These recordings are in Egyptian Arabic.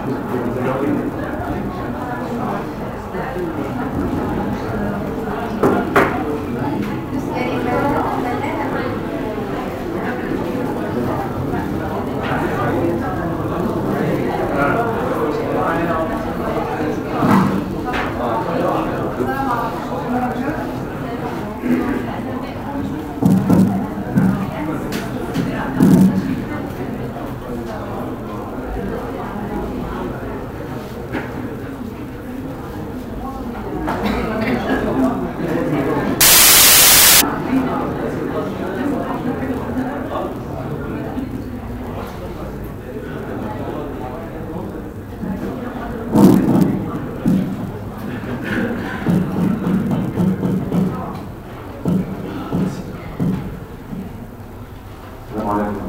السلام عليكم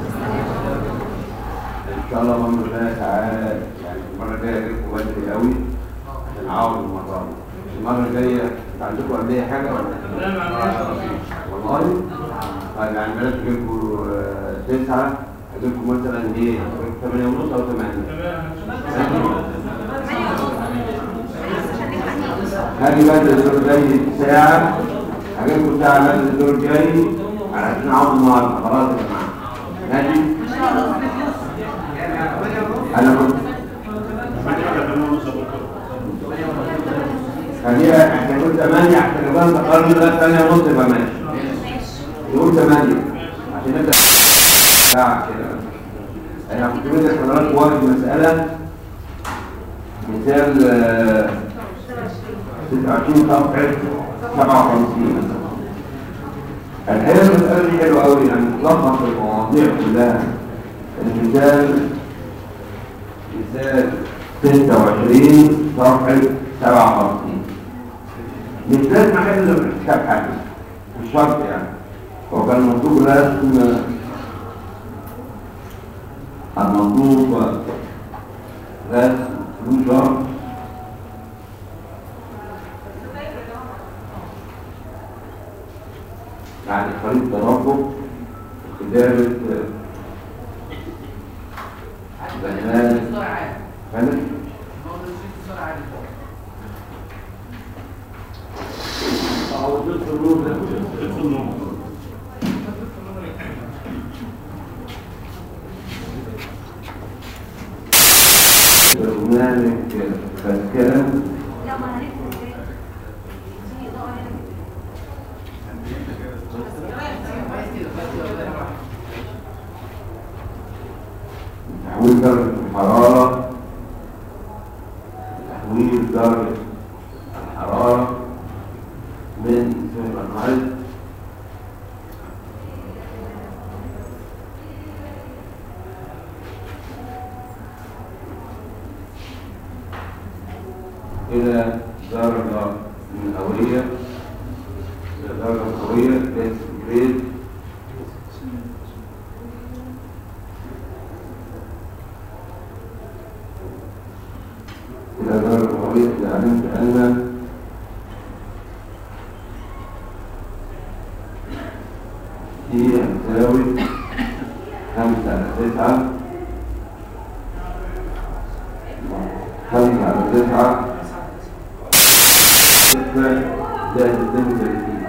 ان شاء الله بامر الله تعالى يعني المره الجايه اجيبكم بدري قوي عشان اعوض المره دي المره الجايه انت عندكم قبل اي حاجه ولا لا ما عندناش والله طيب يعني بلاش اجيبكم آه، تسعه اجيبكم مثلا ايه 8 ونص او 8 هاجي بدري الدور الجاي ساعه هجيبكم ساعه بدري الدور الجاي علشان اعوض النهارده خلاص يا جماعه ماشي انا كنت خليها احنا نقول 8 عشان يبقى انت قرر لغايه 8 ونص يبقى ماشي نقول 8 عشان نبدا ساعه كده انا كنت بدي حضرتك واحد مساله مثال آه، 26 صفحه 57 الحقيقه المساله دي حلوه قوي يعني تلخص المواضيع كلها المثال مثال 26 صفحه 57 مش لازم احل في الكتاب حاجه مش شرط يعني هو كان مطلوب رسم المطلوب رسم فلوشر يعني خريطة تربط كتابة بيانات فاهم؟ أو ضد النور هنالك تذكرة لا ما هنكتب ازاي؟ في إضاءة هنا. تحويل درجة الحرارة تحويل درجة الحرارة من فهرنهايت إلى درجة مئوية إلى درجة مئوية سنتيجريد إلى درجة مئوية إذا علمت أن هي تساوي خمسة على تسعة خمسة على تسعة ستة زائد اثنين وثلاثين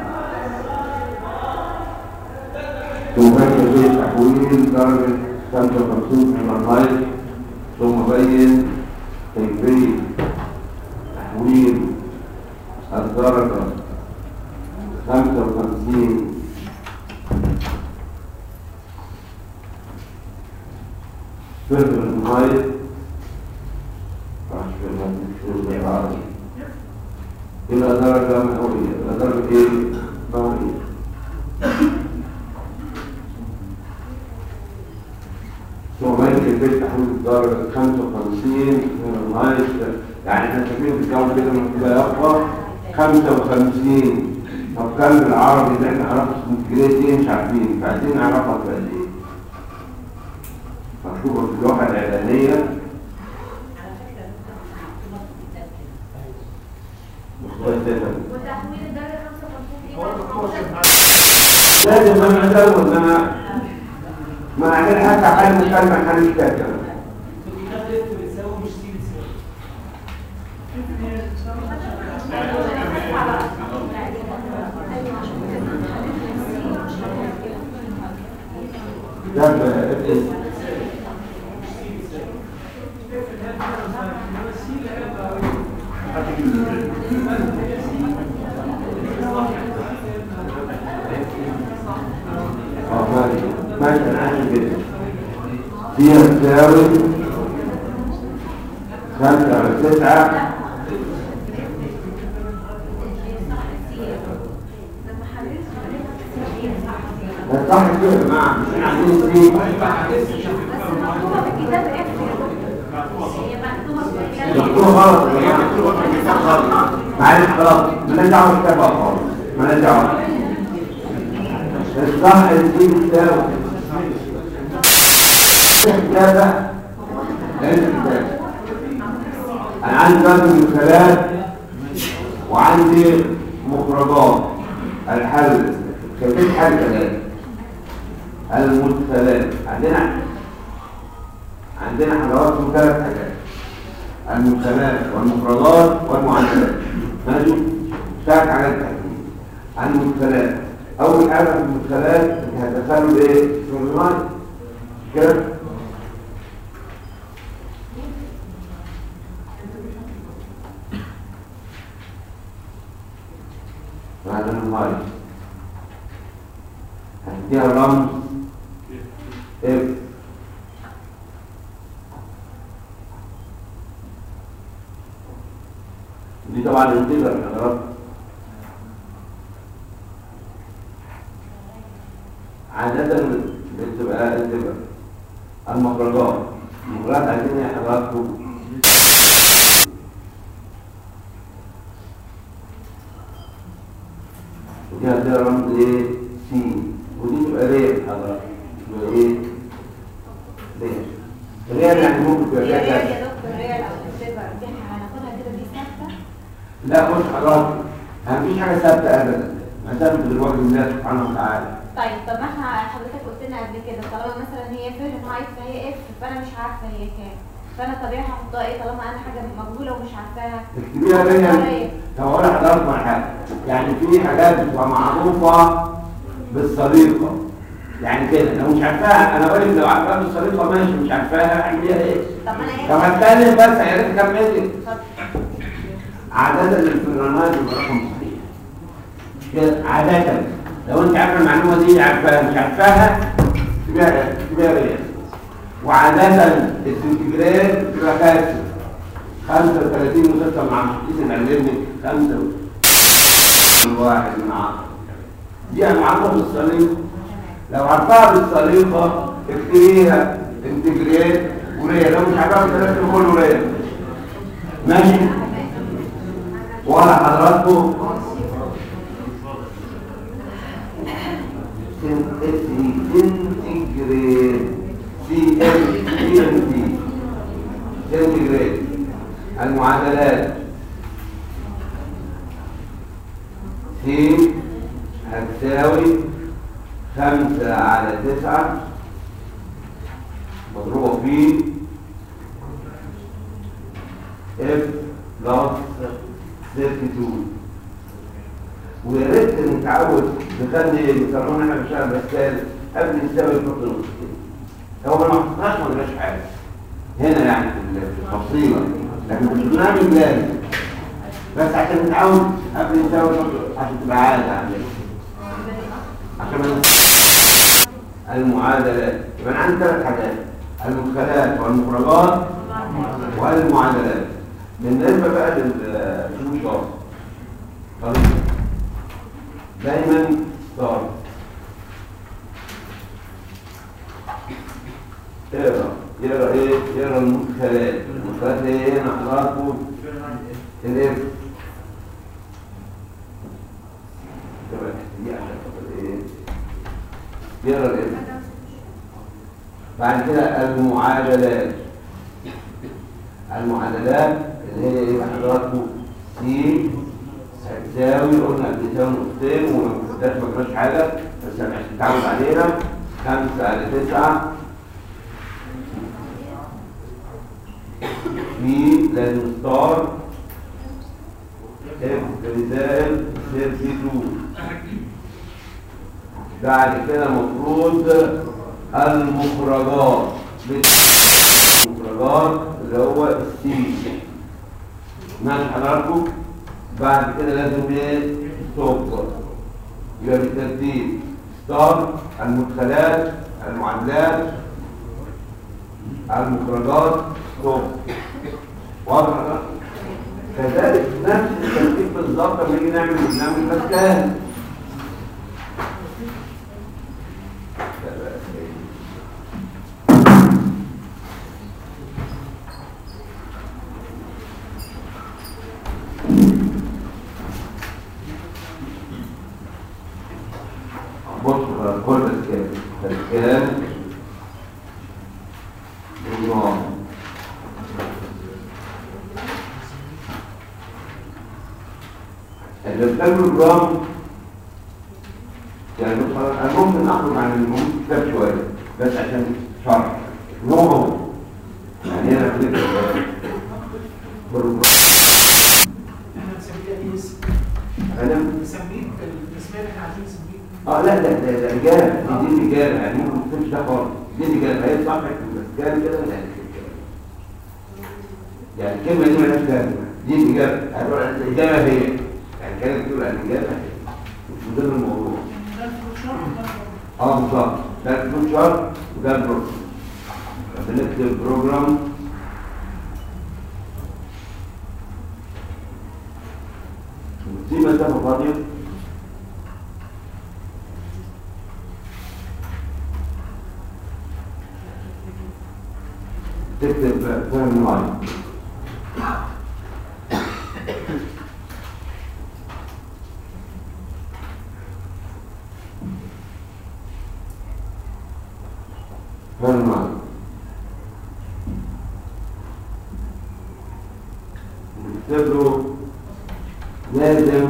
ثم بين تحويل درجة خمسة وخمسين فهرنهايت ثم بين كيفية تحويل الدرجة خمسة وخمسين فهرنهايت إلى درجة مئوية إلى درجة إيه؟ مئوية ثم بين كيفية تحويل الدرجة 55 من النهاية يعني احنا شايفين في الجو كده من كده يبقى 55 طب كان بالعربي اللي احنا هناخد سنتيجريد ايه مش عارفين فعايزين نعرفها تبقى ايه مكتوبة في اللوحة الإعلانية مختلفة وتحويل الدرجة 55 لازم انا ازود انا ما اعمل حتى حل مكالمة حل كده اه ماشي ماشي انا عارف كده هي تساوي خمسة على تسعة لما حللت ده صح كده يا جماعة مش احنا عايزين سي بس مكتوبة في الكتاب اف هي مكتوبة في الكتاب مكتوب غلط يا جماعة مكتوب في الكتاب غلط معلش خلاص مالناش دعوة بالكتاب خالص مالناش دعوة الصح السي بتساوي الكتابة الكتاب انا عندي رقم مثالات وعندي مخرجات الحل كيفية حل كذلك المدخلات عندنا عندنا حضراتكم ثلاث حاجات المدخلات والمخرجات والمعدلات ماشي ثلاث حاجات تحديد المدخلات اول حاجه في المدخلات هتدخلوا ايه؟ سوليمان كده بعد الماي هنديها رمز اف دي طبعا انتجر حضرتك عادة بتبقى انتجر المخرجات المخرجات عايزين يا حضراتكم ودي هتلاقي رمز ايه سي ودي تبقى ريال حضرتك تبقى ايه ريال ريال يعني ممكن تبقى هي فيها ريال كذا يا دكتور ريال او سيلفر دي هناخدها كده دي ثابتة لا بص حضرتك مفيش حاجه ثابته ابدا ما ثابت دلوقتي الله سبحانه وتعالى طيب طب ما احنا حضرتك قلت لنا قبل كده طالما مثلا هي فهرنهايت فهي اف فانا مش عارفه هي كام فانا طبيعي هحطها ايه طالما انا حاجه مجهوله ومش عارفاها تكتبيها ريال طب اقول لحضرتك على حاجه يعني في حاجات بتبقى معروفه بالسليقه يعني كده لو مش عارفاها انا بقول لك لو عارفاها بالسليقه ماشي مش عارفاها اعمليها ايه طب ما انا طب ايه هتكلم بس يا ريت كملي طب عادة الفرنات يبقى رقم صحيح كده عادة لو انت عارفه المعلومة دي عارفاها مش عارفاها تبقى تبقى ريال وعادة السنتجراد تبقى كاسر 35 وستة مع مقيس العلمي 5 واحد من عشرة دي معروفة بالصليقة لو عرفتها بالصليقة اكتبيها انتجريت وريال لو مش عارفها بالصليقة كله ريال ماشي ولا حضراتكم سنتجريد سي ام سي ام تي سنتجريد المعادلات سي هتساوي خمسة على تسعة مضروبة في اف بلس 32 ويا ريت نتعود نخلي بيسمونا احنا في الشارع بسال قبل يستوي نحط نقطتين هو ما نحطهاش ما نبقاش حاجه هنا يعني في التفصيله لكن مش بنعمل لازم بس عشان نتعود قبل يستوي نحط عشان تبقى عاده عندنا عشان ما ننساش. المعادلات يبقى انا عندي ثلاث حاجات المدخلات والمخرجات والمعادلات بالنسبه بقى للشوشات طيب دايما صار اقرا يقرا ايه يقرا المدخلات المدخلات ايه هنا حضراتكم الاف تبقى دي عشان خاطر ايه يقرا الاف بعد كده المعادلات المعادلات اللي هي ايه حضراتكم سي هتساوي قلنا بتساوي نقطتين وما كنتاش ما جراش حاجه بس انا عشان تعود علينا خمسة على تسعة في لازم ستار اف رسال سيرتي 2 بعد كده المفروض المخرجات المخرجات اللي هو السي ماشي حضراتكم بعد كده لازم ايه ستوب يبقى بالترتيب ستار المدخلات المعادلات المخرجات ستوب واضح حضراتكم كذلك نفس الترتيب بالظبط لما نيجي نعمل برنامج مسكان بص كل اسكان اسكان نظام الاسكان نظام يعني بص انا ممكن اخرج عن المهم كتاب شويه بس عشان شرح هو هو يعني انا كده بروجرام احنا نسميها ايه اسم؟ انا نسميه التسميه اللي احنا عايزين نسميه اه لا ده ده ده اجابه دي دي اجابه يعني ممكن ما تكونش ده خالص دي اجابه هي صفحه المسكان كده لا يعني الكلمه دي مالهاش لازمه دي الاجابه هتقول الاجابه هي يعني كانت تقول الاجابه هي مش من ضمن الموضوع ده الفروشار وده البروجرام. اه بالظبط ده الفيوتشر وده البروجرام بنكتب بروجرام دي مسافه فاضيه تكتب فهم لاين فهم لاين نكتب له لازم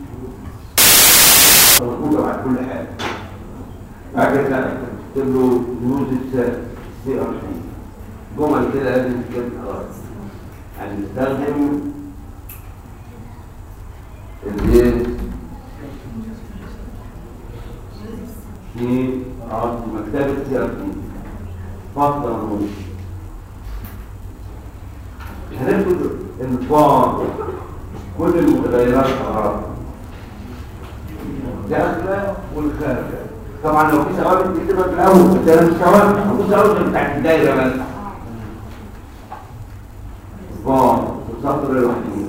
موجودة مع كل حاجة بعد كده نكتب له يوز سي ار سي جمل كده لازم تكتب خلاص يعني نستخدم اللي في عرض مكتبة سي ار سي فصل النص هناخد انفاق كل المتغيرات حرارة داخلة والخارجة طبعا لو في ثوابت تكتبها في الاول بس انا مش ثوابت هو ثوابت بتاعت الدايره بس فار السطر الوحيد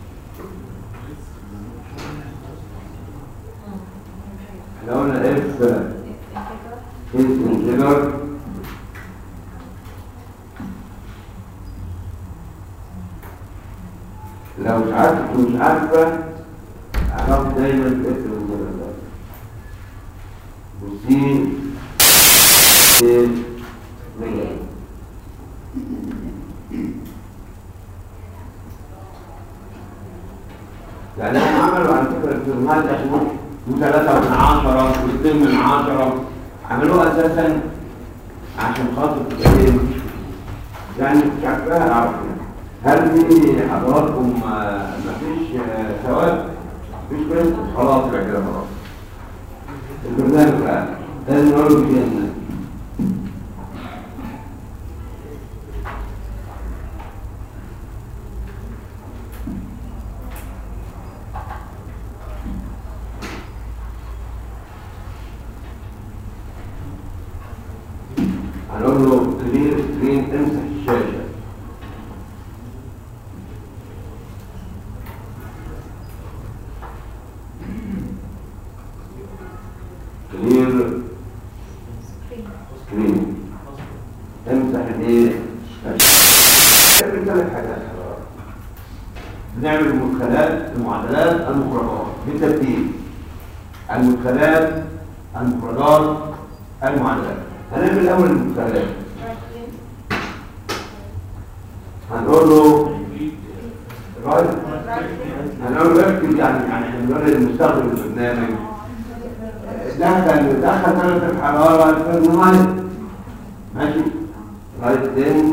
احنا قلنا اف اس انتجر لو مش عارف مش عارفه اعرف دايما الاف انتجر ده وسي ايه مية يعني هم عملوا على فكرة الفيرمات عشان ثلاثة من عشرة واثنين من عشرة عملوها أساسا عشان خاطر ايه مفيش يعني مش عارفاها أعرف هل في حضراتكم آه، مفيش آه، ثواب؟ مفيش كويس؟ خلاص يبقى كده خلاص البرنامج بقى لازم نقول له كده الناس. هنقول له كلير سكرين امسح الشاشة كلير سكرين امسح الايه نعمل ثلاث حاجات بنعمل المدخلات المعادلات المخرجات بالترتيب المدخلات المخرجات المعادلات هنعمل الاول المدخلات هنقول له رايت هنقول له اكتب يعني يعني هنقول للمستخدم البرنامج دخل دخل درجة الحرارة 2000 ماشي رايت تاني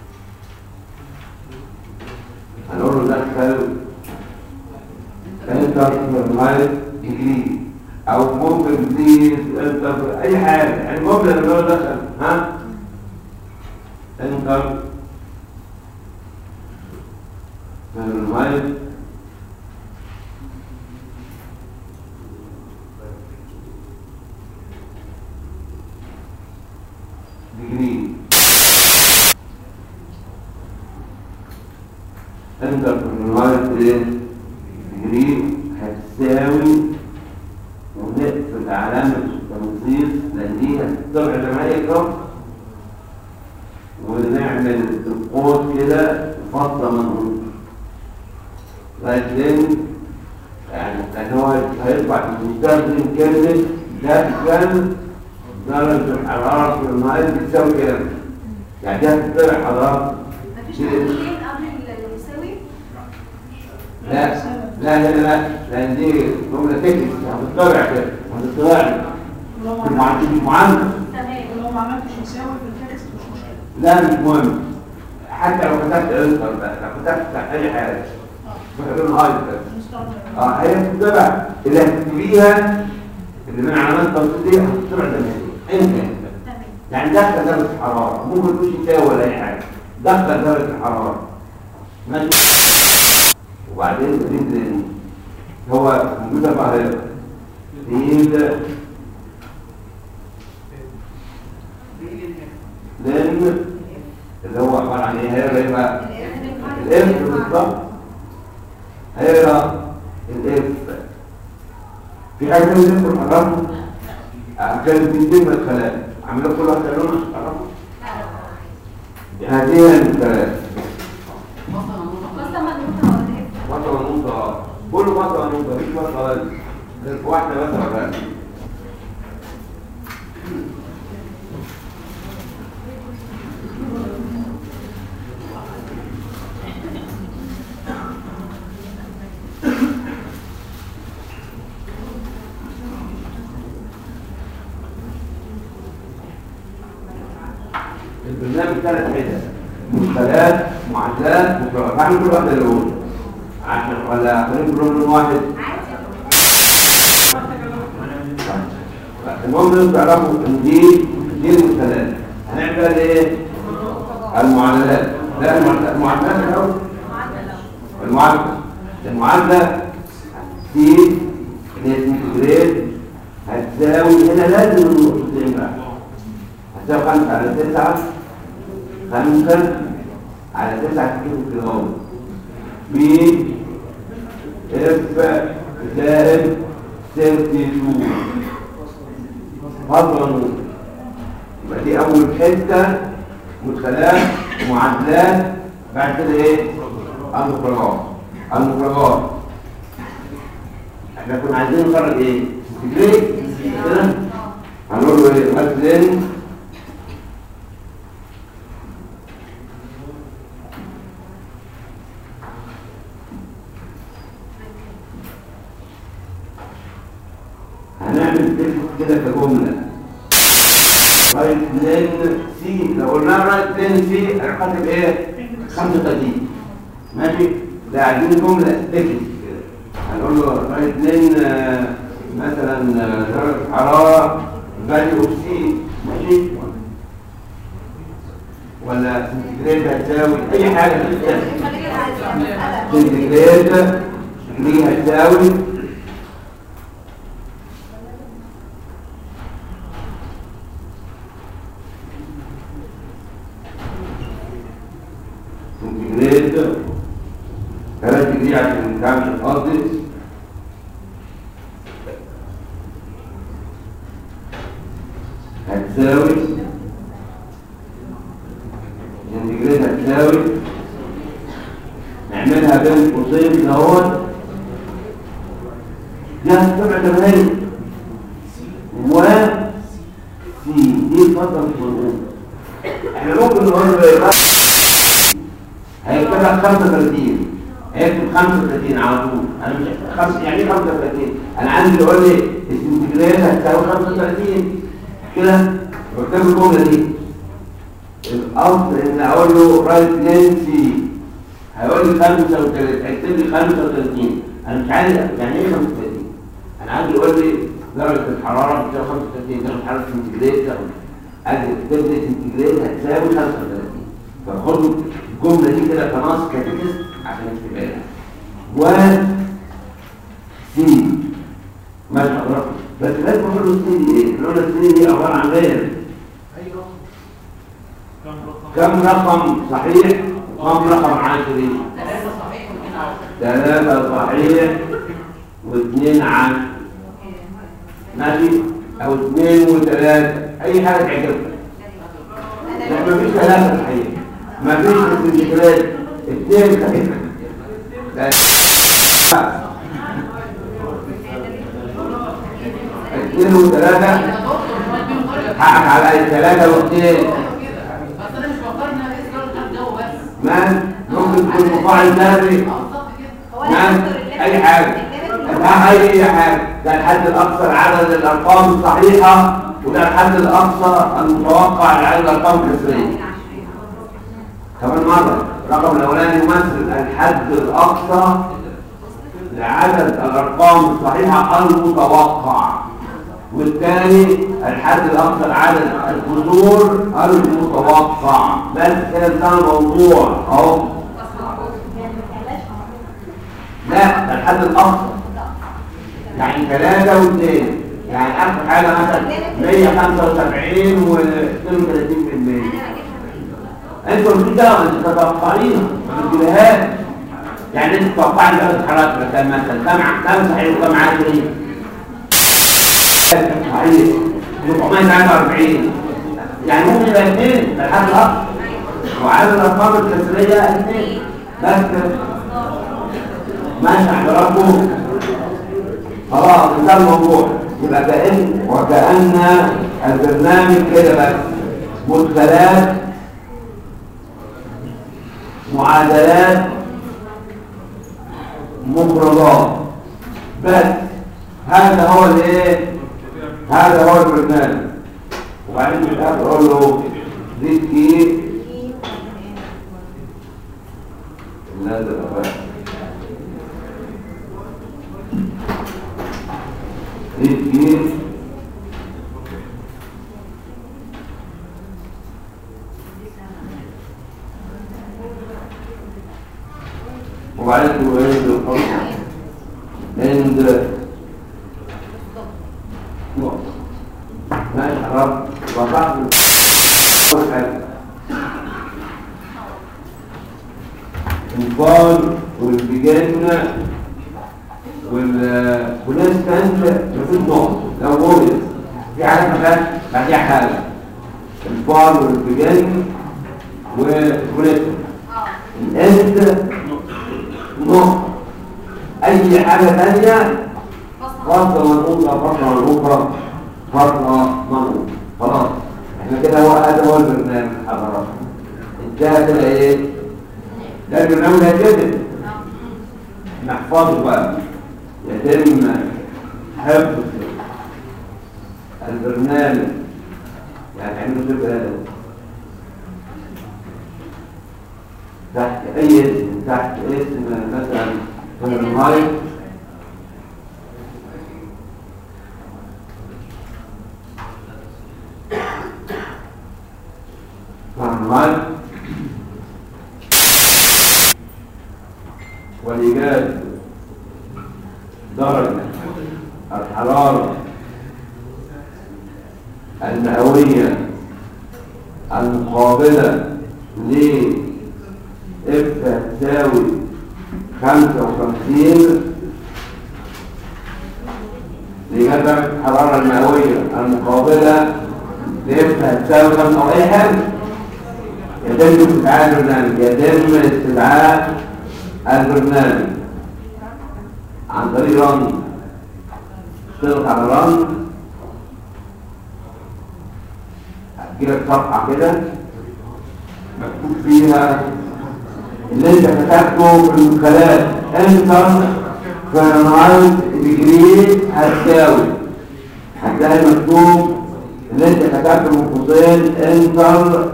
هنقول له دخل انت انتر فهرنهايت ديجري او ممكن بليز انتر اي حاجه يعني ممكن لما هو دخل ها انتر فهرنهايت ديجري انتر فهرنهايت ايه ديجري هتساوي ونقفل علامة التنصيص لأن دي هتطلع لما هي كم ونعمل القوس كده فضة من لكن يعني كان هو هيطلع المستخدم كلمة ده كان درجة الحرارة في الماء بتساوي كام؟ يعني ده هتطلع حضارة مفيش تمرين قبل المساوي لا لا لا لا لأن دي جملة تكنيك هتطلع كده هتطلع لي ولو ما في عملتش المعاملة- المعاملة تمام ولو ما عملتش يساوي في التكست مش مشكله لا مش مهم حتى لو كتبت انتر بقى لو كتبت اي حاجه بخلون هاي كده مستقبل اه هي بتتبع اللي هتكتبيها اللي من علامات التنصيص دي هتطلع زي ما هي انت تمام يعني دخل درجه الحراره ممكن تكونش يساوي ولا اي حاجه دخل درجه الحراره ماشي وبعدين ننزل هو موجوده بقى هنا تقيل لان اللي هو عباره عن ايه هي ايه بقى الاف بالظبط هيقرا الاف في حاجه تانية تدخل حرام كانت بتتم الكلام عملوا كل واحد لون عشان تعرفوا هذه الثلاث بس لما نقطة ولا ايه؟ وطن ونقطة كله وطن ونقطة مفيش وطن بس غير واحدة بس ولا البرنامج ثلاث حتت مدخلات معادلات مفردات هعمل كل واحده الاول عشان ولا خليهم كلهم لون واحد المهم لازم تعرفوا ان دي دي المدخلات هنعمل بقى ايه؟ المعادلات لا المعادلات المعادلات الاول المعادله المعادله دي الانتجريت هتساوي هنا لازم النقطتين بقى هتساوي خمسة على تسعة خمسة على تسعة كيلو جرام ب اف زائد سيرتي تو فضلا يبقى دي أول حتة مدخلات معادلات بعد كده ايه؟ المفرغات المفرغات احنا كنا عايزين نخرج ايه؟ انتجريت كده هنقول له ايه؟ مثلا هنعمل كده كجملة رايت لين سي لو قلنا رايت لين سي انا كاتب ايه 35 ماشي ده عايزين جملة تكست كده هنقول له رايت لين آه، مثلا آه، درجة حرارة فاليو اوف سي ماشي ولا سنتيجريد هتساوي اي حاجة تستاهل سنتيجريد دي هتساوي سنتيجريد ثلاث دي عشان نتعمل القاضي هتساوي سنتيجريد هتساوي نعملها بين قوسين دوت دي هتتبع تمارين و سي دي الفترة الفضول احنا ممكن نقول له ايه بقى هيكتبها 35 هيكتب 35 على طول انا مش خمس يعني ايه 35 انا عندي اللي يقول لي السنتيجريد هتساوي 35 كده بكتب الجمله دي الاصل ان اقول له رايت لين سي هيقول لي 35 هيكتب لي 35 انا مش عايز يعني ايه 35 انا عايز يقول لي درجه الحراره بتساوي 35 درجه حراره سنتيجراد تاخد ادي تبدا سنتيجراد هتساوي 35 فخدوا الجمله دي كده كنص كتكست عشان اكتبها لك و سي ماشي حضرتك بس لازم اقول له السي دي ايه؟ نقول له السي دي عباره عن غير كم رقم صحيح وكم رقم عشري ثلاثة صحيح واثنين عشر ماشي او اثنين وثلاثة اي حاجة تعجبك لا مفيش ثلاثة صحيح مفيش استنتاجات اثنين صحيح لا. اثنين وثلاثة حقك على ثلاثة واثنين ما ممكن تكون مفاعل ذهبي هو نعم العنصر اللي اي احنا- حاجه اللي ده اي حاجه ده الحد الاقصى لعدد الارقام الصحيحه وده الحد الاقصى المتوقع لعدد الارقام الكسريه كمان مره الرقم الاولاني يمثل الحد الاقصى لعدد الارقام الصحيحه المتوقع والثاني الحد الاقصى لعدد الكسور المتوقع بس كده ده الموضوع اهو لا ده الحد الاقصى يعني ثلاثة واثنين يعني أكثر حاجة مثلا 175 و 32 في المية أنتوا مش ده أنتوا تتوقعين ما تجيبهاش يعني أنت تتوقعي درجة حرارة مثلا مثلا كم ع- كم صحيح وكم عشري؟ صحيح 443 يعني ممكن يبقى اثنين ده الحد الأقصى وعدد الأرقام الكسرية اثنين بس ماشي حضراتكم خلاص ده الموضوع يبقى كأن وكأن البرنامج كده بس مدخلات معادلات مفردات بس هذا هو الايه هذا هو البرنامج وبعدين في الاخر اقول له زيد كي لا ده بقى زيد كي وبعدين تقول ايه بالحرف عند نقطة ماشي حرام وضعت أول حاجة الفار والبجان وال وناس تانية مفيش نقط لو وجد في حاجة مفيهاش بعديها حاجة الفار والبجان وناس الأنت نقط أي حاجة تانية فرصة منقوطة فرصة منقوطة فرصة منقوطة خلاص احنا كده هو هذا هو البرنامج حضرتك انتهى كده ايه ده البرنامج هيتم نحفظه بقى يتم حفظ البرنامج يعني عندنا فكرة هذا تحت اي اسم تحت اسم مثلا فهرنهايت فهرنهايت والإيجاد درجة الحرارة المئوية المقابلة ل اف تساوي خمسة وخمسين لإيجاد درجة الحرارة المئوية المقابلة لاف هتساوي خمسة أو أي حاجة يتم استدعاء البرنامج يتم استدعاء البرنامج عن طريق رن تضغط على رن هتجيلك صفحة كده مكتوب فيها اللي انت كتبته في المدخلات انتر فهرنهايت ديجري هتساوي هتلاقي مكتوب اللي انت كتبته من قوسين انتر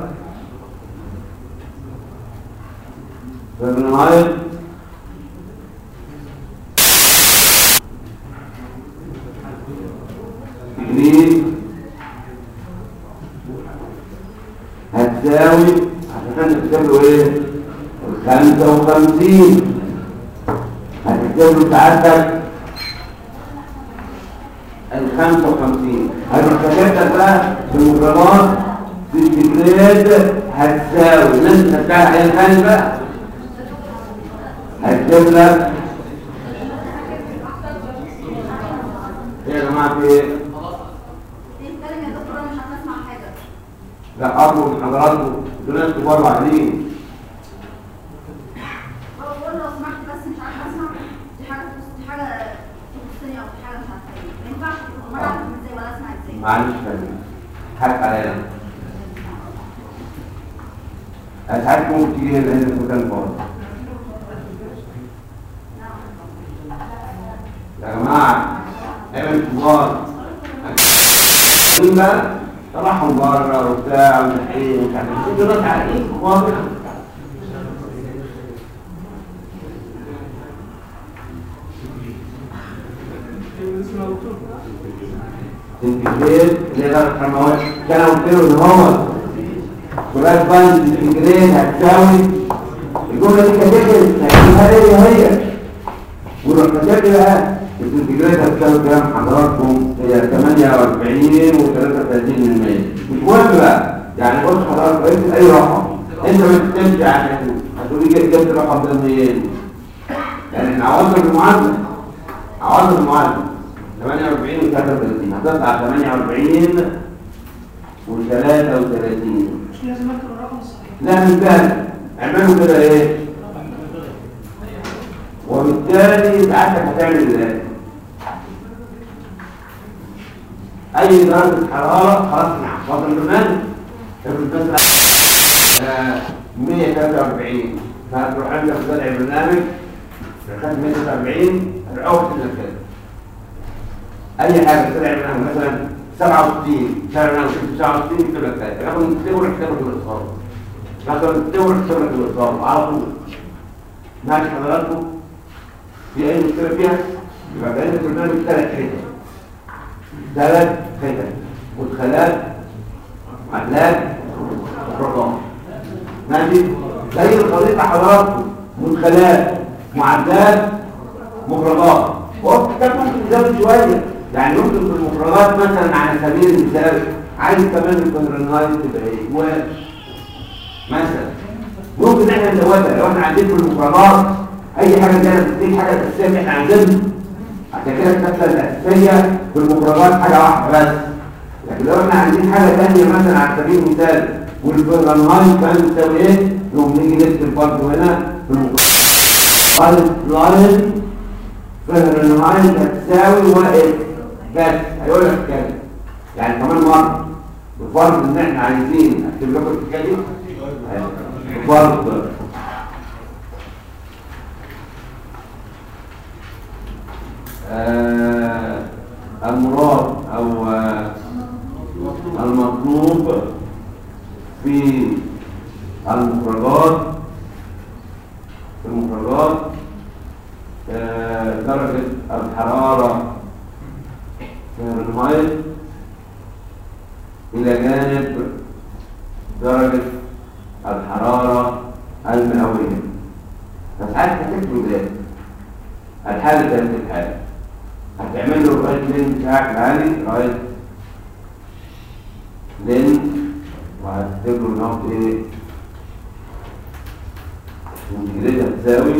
فهرنهايت سنتيجريد هتساوي عشان تكتب له ايه؟ الخمسة وخمسين هتكتب له سعادتك الخمسة وخمسين هتروح كاتب بقى بالمجرمات سنتيجريد هتساوي الناس تفتحها ايه ثاني بقى هتكتب لك ايه يا جماعة في ايه؟ بتتكلم يا دكتور انا مش عارفه اسمع حاجه لا أطلب من حضراتكم دول انتوا بره قاعدين بقول لو سمحت بس مش عارفه اسمع دي حاجه تخص دي حاجه تخصني او دي حاجه مش عارفه ايه ما ينفعش امال اعرف ازاي ولا اسمع ازاي معلش فاهم حق عليا ساعات ممكن تيجي هنا هنا في مكان فاضي يا جماعة ايوه الكبار مين بقى؟ طلعهم بره وبتاع ومحيين ومش عارف ايه دول على ايه كبار انتجريت اللي هي درجة حموات كان قلت له ان هو كلاس باند انتجريت هتساوي الجملة دي كاتبت هتجيبها ليه هي ولو كتبت بقى الانتجريت هتساوي كام حضراتكم هي 48 و33 من 100 مش مهم بقى يعني بص حضرتك اكتب اي رقم انت ما تكتبش يعني هتقولي جبت جبت الرقم ده منين يعني احنا عوضنا بالمعادلة عوضنا بالمعادلة 48 و 33 هتطلع 48 و 33 مش لازم اكتب الرقم الصحيح لا من ذلك اعملوا كده ايه وبالتالي ساعتك هتعمل ايه اي درجة حرارة خلاص نحفظ البرنامج افرض مثلا آه، 143 فهتروح انت في زرع البرنامج رقم 143 هتروح تكتب كده اي حاجه طلع منها مثلا 67 طلع منها 69 يكتب لك كده ياخد التور يكتب لك الاصابه ياخد التور يكتب لك الاصابه على طول ماشي حضراتكم في اي مشكله فيها يبقى بقينا البرنامج ثلاث حتت ثلاث حتت مدخلات معادلات رقم ماشي زي الخريطه حضراتكم مدخلات معادلات مفردات هو الكتاب ممكن يزود شويه يعني ممكن في المفردات مثلا على سبيل المثال عايز كمان الفهرنهايت تبقى ايه واش مثلا ممكن احنا نزودها لو احنا عايزين في المفردات اي حاجه كده بتديك حاجه اساسيه اللي احنا عايزينها عشان كده الكتله الاساسيه في المفردات حاجه واحده بس لكن لو احنا عايزين حاجه ثانيه مثلا على سبيل المثال والفهرنهايت كان بتساوي ايه؟ يقوم نيجي نكتب برضه هنا في المفردات لاين فهرنهايت هتساوي واحد بس هيقول لك كده يعني كمان مرة بفرض ان احنا عايزين اكتب لكم الحكايه دي بفرض آه المراد او آه المطلوب في المخرجات في المخرجات آه، درجة الحرارة فهرنهايت إلى جانب درجة الحرارة المئوية فساعات هتكتب ده الحالة ذات الحالة هتعمل له الرايت لين بتاعك العالي رايت لين وهتكتب له نقط ايه والجريدة هتساوي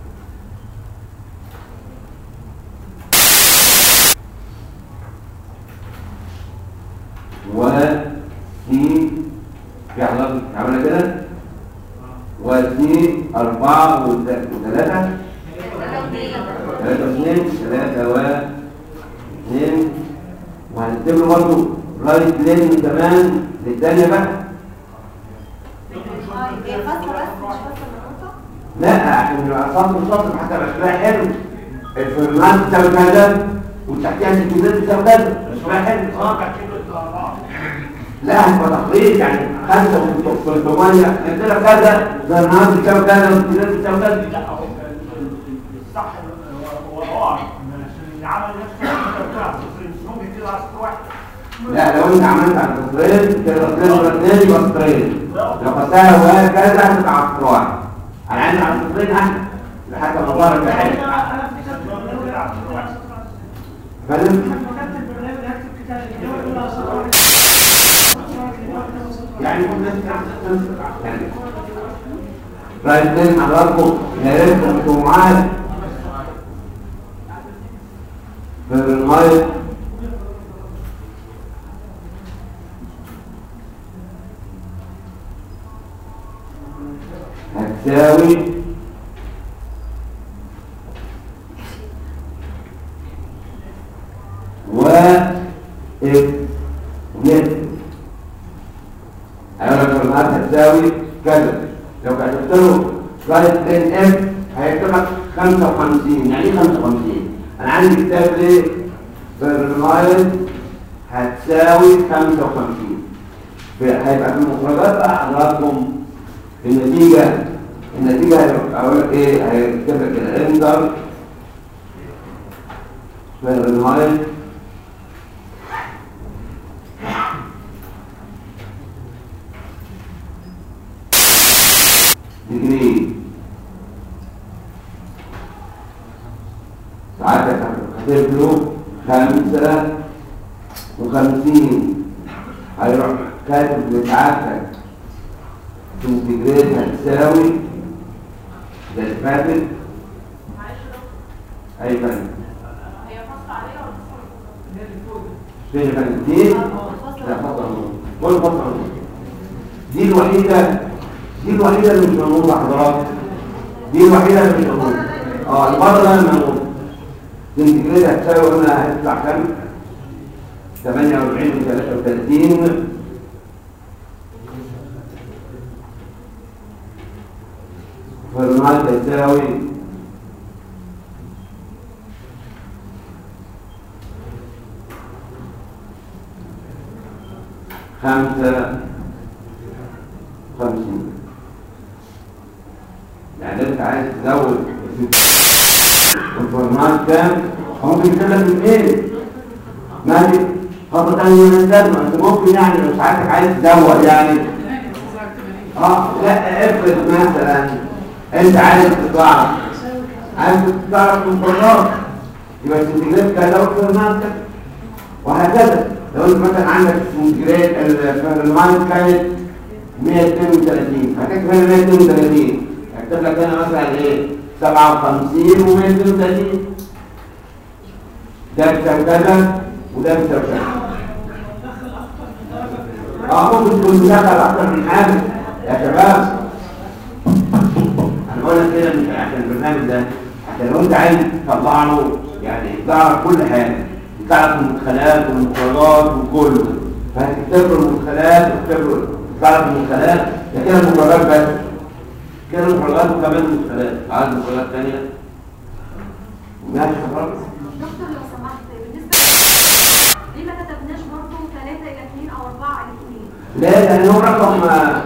وسي في علاقة عملها كده وسي أربعة وثلاثة ثلاثة واثنين ثلاثة واثنين وهنكتب له برضه رايت لين كمان للثانية بقى هي فاصله بس مش فاصله النقطه لا عشان يبقى سطر سطر حتى يبقى شكلها حلو الفرمان بتساوي كذا وتحتيها الكيزات بتساوي كذا شكلها حلو لا هتبقى تقريب يعني خمسة في الثمانية قلت لك كذا ده النهارده بتساوي كذا والكيزات بتساوي كذا صح هو هو عشان العمل نفسه بتاعه ممكن كده على واحد لا لو انت عملت على سطرين كده سطرين ولا اثنين يبقى سطرين لو خدتها وهكذا هتبقى على سطر واحد انا عندي على سطرين احسن لحد ما ظهر يعني الحاجه انا انا افتكرت البرنامج ده على سطر واحد. فاهم لما كتبت البرنامج هكتب كتاب اللي هو يقول على سطر واحد. سطر واحد اللي هو كتابه سطر واحد. يعني كل الناس تعرف يعني طيب اثنين حضراتكم يا ريت انتوا معايا في النهايه هتساوي و اف نت انا لو النهار هتساوي كذا لو كتبت له سلايد ان اف هيكتب لك 55 يعني ايه 55 انا عندي كتاب ليه برنايل هتساوي 55 في- هيبقى في المخرجات بقى حضراتكم النتيجة النتيجة هيبقى- اقول لك ايه هيكتب لك كده انتر برنايل ديجري ساعتها كاتب له خمسة وخمسين هيروح كاتب بتاعتك سنتيجريد هتساوي زي اللي فاتت أي فن فين فن دي لا فضل كل فضل دي الوحيدة دي الوحيدة اللي مش منقول لحضرتك دي الوحيدة اللي مش منقول اه البره ده المنقول سنتيجريد هتساوي قلنا هتطلع كام 48 و 33 فالمعاد تساوي خمسة خمسين يعني انت عايز تزود الفورمات كام هو بيكتب لك الايه ماشي خطوة تانية من الدم انت ممكن يعني لو ساعتك عايز تزود يعني اه لا افرض مثلا انت عايز تطلع عايز تطلع من الفورمات يبقى السنتجريد كان لو فورمات وهكذا لو انت مثلا عندك السنتجريد الفورمات كانت 132 هتكتب هنا 132 هكتب لك هنا مثلا ايه 57 و132 ده بسبب كذا وده بسبب كذا اه ممكن تكون دخل اكتر من حاجه يا شباب انا بقول لك كده مش عشان البرنامج ده عشان لو انت عايز تطلع له يعني تعرف كل حاجه تعرف المدخلات والمخرجات وكله فهتكتب له المدخلات وتكتب له تعرف المدخلات ده كده المخرجات بس كده المخرجات وكمان المدخلات عايز مخرجات ثانيه ماشي خلاص دكتور لو سمحت بالنسبه ليه ما كتبناش برضه 3 الى 2 او 4 الى 2 لا لان هو رقم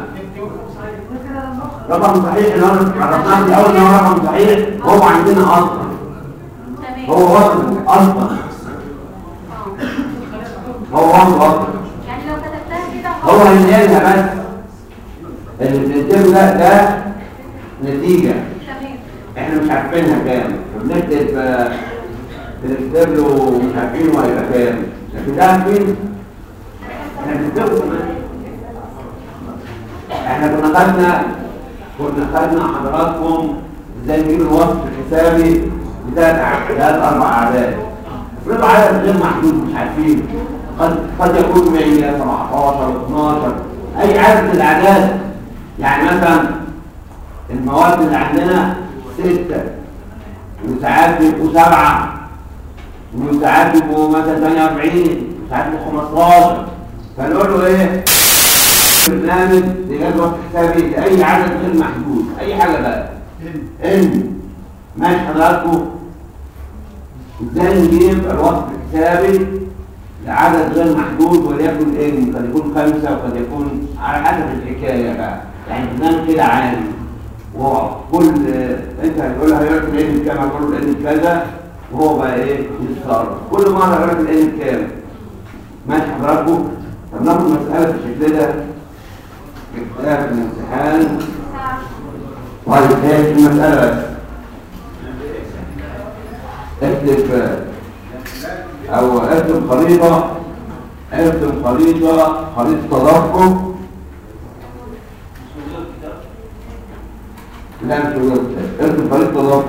رقم صحيح ان انا عرفناه في الاول ان هو رقم صحيح هو عندنا اصلا تمام هو وصل اصلا هو وصل اصلا يعني لو كتبتها كده هو هينقلها بس اللي بنكتبه ده ده نتيجه تمام احنا مش عارفينها كام فبنكتب آه، بنكتب له مش عارفين هو هيبقى كام لكن ده عارفين احنا بنكتبه كمان احنا كنا خدنا كنا خدنا حضراتكم ازاي نجيب الوصف الحسابي لثلاث أع- ثلاث اربع اعداد افرضوا عدد غير محدود مش عارفين قد قد يكون 100 17 12 اي عدد من الاعداد يعني مثلا المواد اللي عندنا ستة وساعات بيبقوا سبعة وساعات بيبقوا مثلا 48 وساعات بيبقوا 15 فنقول له ايه برنامج لجدول حسابي لأي عدد غير محدود أي حاجة بقى إن ماشي حضراتكم ازاي نجيب الوصف الحسابي لعدد غير محدود وليكن ان قد يكون خمسة وقد يكون على حسب الحكاية بقى يعني برنامج كده عام وكل انت هتقول له هيقول لك الان بكام هتقول له الان كذا وهو بقى ايه يتصرف كل مرة هيقول لك الان بكام ماشي حضراتكم طب ناخد مسألة بالشكل ده جبتها في الامتحان طيب هي في المسألة بس اكتب او ارسم خريطة ارسم خريطة خريطة تدفق لا مش هو الكتاب. ارسم خريطة تدفق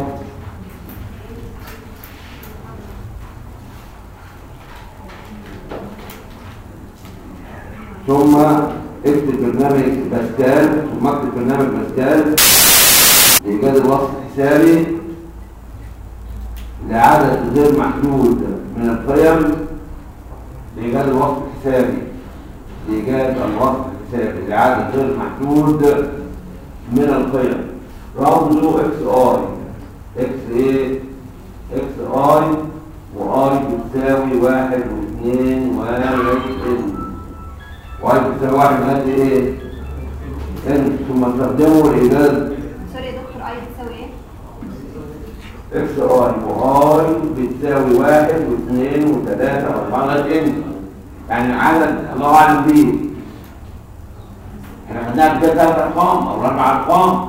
ثم اكتب برنامج باسكال ثم اكتب برنامج باسكال لإيجاد الوصف الحسابي لعدد غير محدود من القيم لإيجاد الوصف الحسابي لإيجاد الوصف الحسابي لعدد غير محدود من القيم رمزه اكس اي اكس ايه اكس اي واي بتساوي واحد واثنين وان واي بتساوي واحد قد ايه ان ثم استخدمه لإيجاد سوري يا دكتور اي بتساوي ايه؟ اكس اي واي بتساوي واحد واثنين وثلاثة واربعة لغاية ان يعني عدد الله اعلم بيه احنا خدناها بكده ثلاث ارقام او اربع ارقام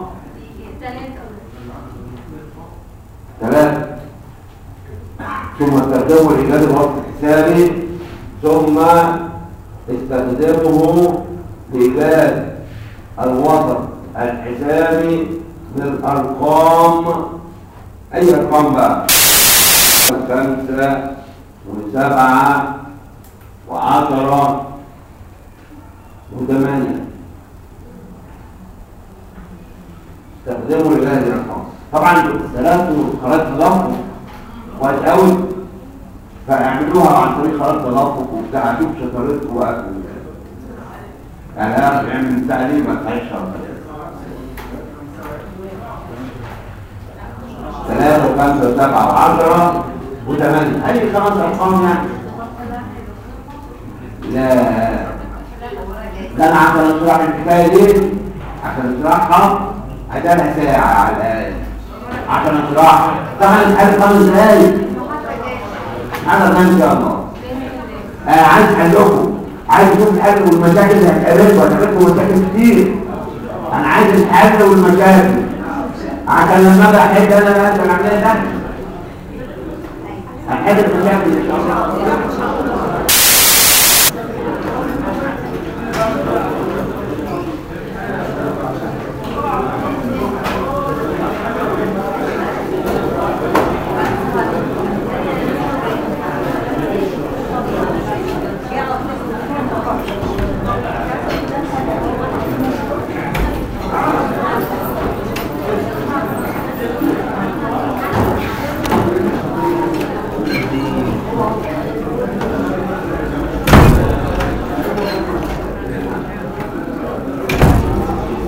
ثلاثة ثم استخدمه لإيجاد الوصف الحسابي ثم استخدمه لإيجاد الوسط الحسابي للأرقام أي أرقام بقى خمسة وسبعة وعشرة وثمانية استخدموا لهذه الأرقام طبعا ثلاثة خرائط تدفق كويس قوي فاعملوها عن طريق خرائط تدفق وبتاع شوف شطارتكم بقى في ال- يعني انا يعمل بتاع دي ما تعيش ثلاثة وخمسة وسبعة وعشرة وثمانية أي خمس أرقام يعني لا ده أنا عشان أشرح الحكاية دي عشان أشرحها هتبقى ساعة على الأقل عشان أشرحها طبعا الحل خمس دقايق أنا ده إن شاء الله أنا عايز حلكم عايز اشوف الحل والمشاكل اللي هتقابلكم هتقابلكم مشاكل كتير انا عايز الحل والمشاكل عشان لما ابقى احل انا بقى العمليه ده هنحل المشاكل ان شاء الله